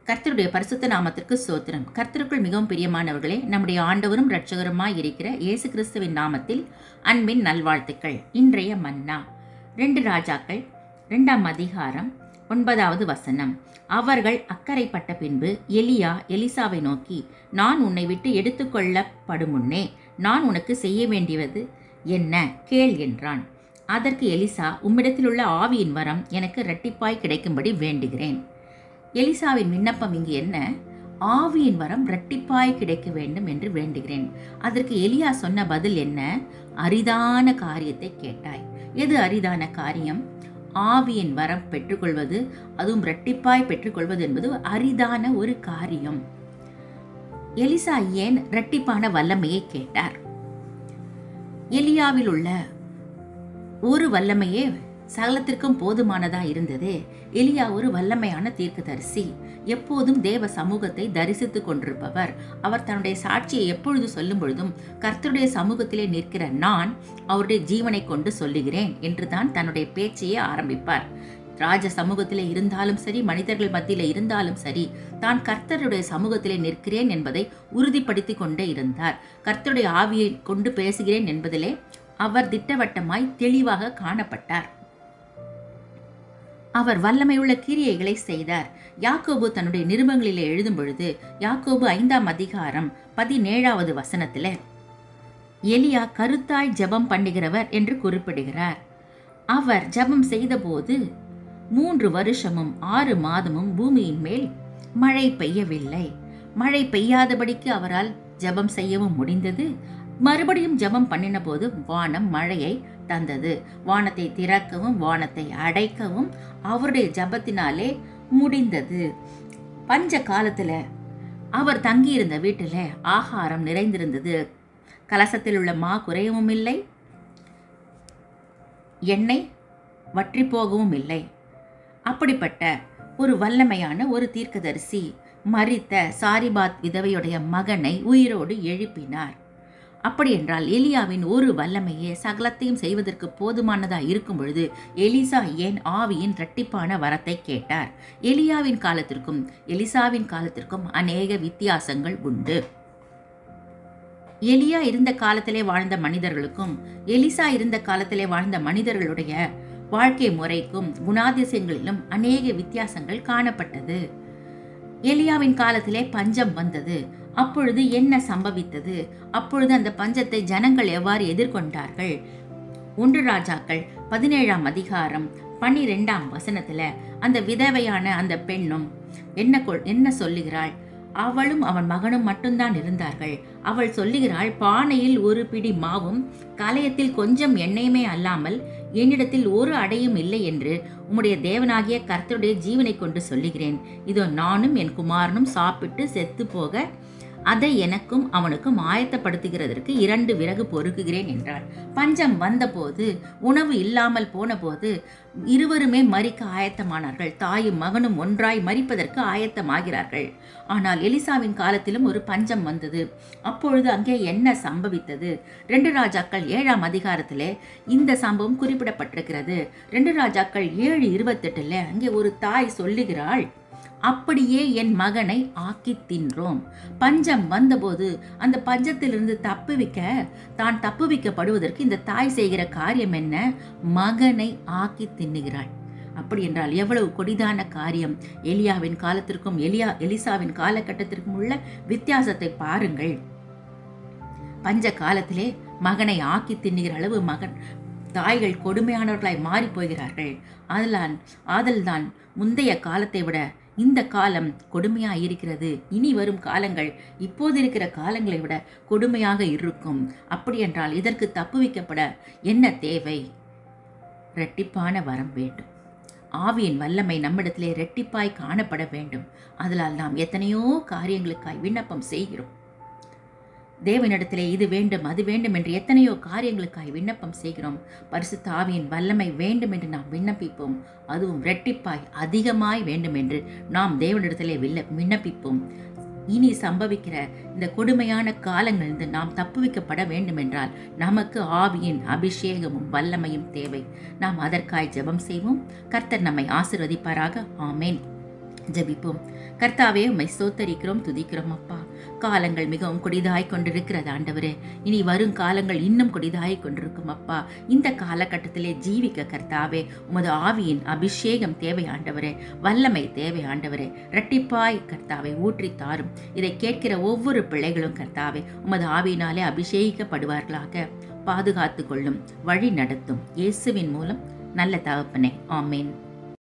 கர்த்தருடைய பரிசுத்த நாமத்திற்கு சோத்திரம் கர்த்தருக்குள் மிகவும் பிரியமானவர்களே நம்முடைய ஆண்டவரும் இரட்சகருமாய் இருக்கிற இயேசு கிறிஸ்துவின் நாமத்தில் அன்பின் நல்வாழ்த்துக்கள் இன்றைய மன்னா ரெண்டு ராஜாக்கள் ரெண்டாம் அதிகாரம் ஒன்பதாவது வசனம் அவர்கள் அக்கறைப்பட்ட பின்பு எலியா எலிசாவை நோக்கி நான் உன்னை விட்டு எடுத்துக்கொள்ளப்படும் முன்னே நான் உனக்கு செய்ய வேண்டியது என்ன கேள் என்றான் அதற்கு எலிசா உம்மிடத்திலுள்ள ஆவியின் வரம் எனக்கு இரட்டிப்பாய் கிடைக்கும்படி வேண்டுகிறேன் எலிசாவின் விண்ணப்பம் இங்கு என்ன ஆவியின் வரம் இரட்டிப்பாய் கிடைக்க வேண்டும் என்று வேண்டுகிறேன் அதற்கு எலியா சொன்ன பதில் என்ன அரிதான காரியத்தை கேட்டாய் எது அரிதான காரியம் ஆவியின் வரம் பெற்றுக்கொள்வது அதுவும் இரட்டிப்பாய் பெற்றுக்கொள்வது என்பது அரிதான ஒரு காரியம் எலிசா ஏன் இரட்டிப்பான வல்லமையை கேட்டார் எலியாவில் உள்ள ஒரு வல்லமையே சகலத்திற்கும் போதுமானதா இருந்தது எலியா ஒரு வல்லமையான தீர்க்கதரிசி எப்போதும் தேவ சமூகத்தை தரிசித்துக் கொண்டிருப்பவர் அவர் தன்னுடைய சாட்சியை எப்பொழுது சொல்லும் பொழுதும் கர்த்தருடைய சமூகத்திலே நிற்கிற நான் அவருடைய ஜீவனை கொண்டு சொல்லுகிறேன் என்று தான் தன்னுடைய பேச்சையே ஆரம்பிப்பார் ராஜ சமூகத்திலே இருந்தாலும் சரி மனிதர்கள் மத்தியிலே இருந்தாலும் சரி தான் கர்த்தருடைய சமூகத்திலே நிற்கிறேன் என்பதை உறுதிப்படுத்தி கொண்டே இருந்தார் கர்த்தருடைய ஆவியை கொண்டு பேசுகிறேன் என்பதிலே அவர் திட்டவட்டமாய் தெளிவாக காணப்பட்டார் அவர் வல்லமையுள்ள கிரியைகளை செய்தார் யாக்கோபு தன்னுடைய நிருபங்களிலே எழுதும் பொழுது யாக்கோபு ஐந்தாம் அதிகாரம் பதினேழாவது வசனத்தில் எலியா கருத்தாய் ஜெபம் பண்ணுகிறவர் என்று குறிப்பிடுகிறார் அவர் ஜெபம் செய்தபோது மூன்று வருஷமும் ஆறு மாதமும் பூமியின் மேல் மழை பெய்யவில்லை மழை பெய்யாதபடிக்கு அவரால் ஜெபம் செய்யவும் முடிந்தது மறுபடியும் ஜெபம் பண்ணின போது வானம் மழையை தந்தது வானத்தை திறக்கவும் வானத்தை அடைக்கவும் அவருடைய ஜபத்தினாலே முடிந்தது பஞ்ச காலத்துல அவர் தங்கியிருந்த வீட்டில் ஆகாரம் நிறைந்திருந்தது கலசத்தில் உள்ள மா குறையவும் இல்லை எண்ணெய் வற்றி போகவும் இல்லை அப்படிப்பட்ட ஒரு வல்லமையான ஒரு தீர்க்கதரிசி மரித்த சாரிபாத் விதவையுடைய மகனை உயிரோடு எழுப்பினார் அப்படி என்றால் எலியாவின் ஒரு வல்லமையே சகலத்தையும் செய்வதற்கு போதுமானதா இருக்கும் பொழுது எலிசா ஏன் ஆவியின் இரட்டிப்பான வரத்தை கேட்டார் எலியாவின் காலத்திற்கும் எலிசாவின் காலத்திற்கும் அநேக வித்தியாசங்கள் உண்டு எலியா இருந்த காலத்திலே வாழ்ந்த மனிதர்களுக்கும் எலிசா இருந்த காலத்திலே வாழ்ந்த மனிதர்களுடைய வாழ்க்கை முறைக்கும் குணாதிசயங்களிலும் அநேக வித்தியாசங்கள் காணப்பட்டது எலியாவின் காலத்திலே பஞ்சம் வந்தது அப்பொழுது என்ன சம்பவித்தது அப்பொழுது அந்த பஞ்சத்தை ஜனங்கள் எவ்வாறு எதிர்கொண்டார்கள் ஒன்று ராஜாக்கள் பதினேழாம் அதிகாரம் பன்னிரெண்டாம் வசனத்துல அந்த விதவையான அந்த பெண்ணும் என்ன கொள் என்ன சொல்லுகிறாள் அவளும் அவன் மகனும் மட்டும்தான் இருந்தார்கள் அவள் சொல்லுகிறாள் பானையில் ஒரு பிடி மாவும் கலையத்தில் கொஞ்சம் எண்ணெயுமே அல்லாமல் என்னிடத்தில் ஒரு அடையும் இல்லை என்று உம்முடைய தேவனாகிய கர்த்தருடைய ஜீவனை கொண்டு சொல்லுகிறேன் இதோ நானும் என் குமாரனும் சாப்பிட்டு செத்து போக அதை எனக்கும் அவனுக்கும் ஆயத்தப்படுத்துகிறதற்கு இரண்டு விறகு பொறுக்குகிறேன் என்றாள் பஞ்சம் வந்தபோது உணவு இல்லாமல் போனபோது இருவருமே மறிக்க ஆயத்தமானார்கள் தாயும் மகனும் ஒன்றாய் மறிப்பதற்கு ஆயத்தமாகிறார்கள் ஆனால் எலிசாவின் காலத்திலும் ஒரு பஞ்சம் வந்தது அப்பொழுது அங்கே என்ன சம்பவித்தது ரெண்டு ராஜாக்கள் ஏழாம் அதிகாரத்திலே இந்த சம்பவம் குறிப்பிடப்பட்டிருக்கிறது ரெண்டு ராஜாக்கள் ஏழு இருபத்தெட்டுல அங்கே ஒரு தாய் சொல்லுகிறாள் அப்படியே என் மகனை ஆக்கி தின்றோம் பஞ்சம் வந்தபோது அந்த பஞ்சத்திலிருந்து தப்புவிக்க தான் தப்புவிக்கப்படுவதற்கு இந்த தாய் செய்கிற காரியம் என்ன மகனை ஆக்கி தின்னுகிறாள் அப்படி என்றால் எவ்வளவு கொடிதான காரியம் எலியாவின் காலத்திற்கும் எலியா எலிசாவின் காலகட்டத்திற்கும் உள்ள வித்தியாசத்தை பாருங்கள் பஞ்ச காலத்திலே மகனை ஆக்கி தின்னுகிற அளவு மகன் தாய்கள் கொடுமையானவர்களாய் மாறி போகிறார்கள் அதனால் ஆதல்தான் முந்தைய காலத்தை விட இந்த காலம் கொடுமையாக இருக்கிறது இனி வரும் காலங்கள் இப்போது இருக்கிற காலங்களை விட கொடுமையாக இருக்கும் அப்படி என்றால் இதற்கு தப்புவிக்கப்பட என்ன தேவை இரட்டிப்பான வரம் வேண்டும் ஆவியின் வல்லமை நம்மிடத்திலே இரட்டிப்பாய் காணப்பட வேண்டும் அதனால் நாம் எத்தனையோ காரியங்களுக்காய் விண்ணப்பம் செய்கிறோம் தேவனிடத்திலே இது வேண்டும் அது வேண்டும் என்று எத்தனையோ காரியங்களுக்காய் விண்ணப்பம் செய்கிறோம் பரிசுத்த ஆவியின் வல்லமை வேண்டும் என்று நாம் விண்ணப்பிப்போம் அதுவும் ரெட்டிப்பாய் அதிகமாய் வேண்டும் என்று நாம் தேவனிடத்திலே வில்ல விண்ணப்பிப்போம் இனி சம்பவிக்கிற இந்த கொடுமையான காலங்களிலிருந்து நாம் தப்புவிக்கப்பட வேண்டும் என்றால் நமக்கு ஆவியின் அபிஷேகமும் வல்லமையும் தேவை நாம் அதற்காய் ஜெபம் செய்வோம் கர்த்தர் நம்மை ஆசிர்வதிப்பாராக ஆமேன் ஜெபிப்போம் கர்த்தாவே உம்மை ஸ்தோத்தரிக்கிறோம் துதிக்கிறோம் அப்பா காலங்கள் மிகவும் கொடிதாய் கொண்டிருக்கிறது ஆண்டவரே இனி வரும் காலங்கள் இன்னும் கொடிதாய் கொண்டிருக்கும் அப்பா இந்த காலகட்டத்திலே ஜீவிக்க கர்த்தாவே உமது ஆவியின் அபிஷேகம் தேவை ஆண்டவரே வல்லமை தேவை ஆண்டவரே இரட்டிப்பாய் கர்த்தாவை ஊற்றி தாரும் இதை கேட்கிற ஒவ்வொரு பிள்ளைகளும் கர்த்தாவே உமது ஆவியினாலே அபிஷேகிக்கப்படுவார்களாக பாதுகாத்து கொள்ளும் வழி நடத்தும் இயேசுவின் மூலம் நல்ல தகப்பனே ஆமேன்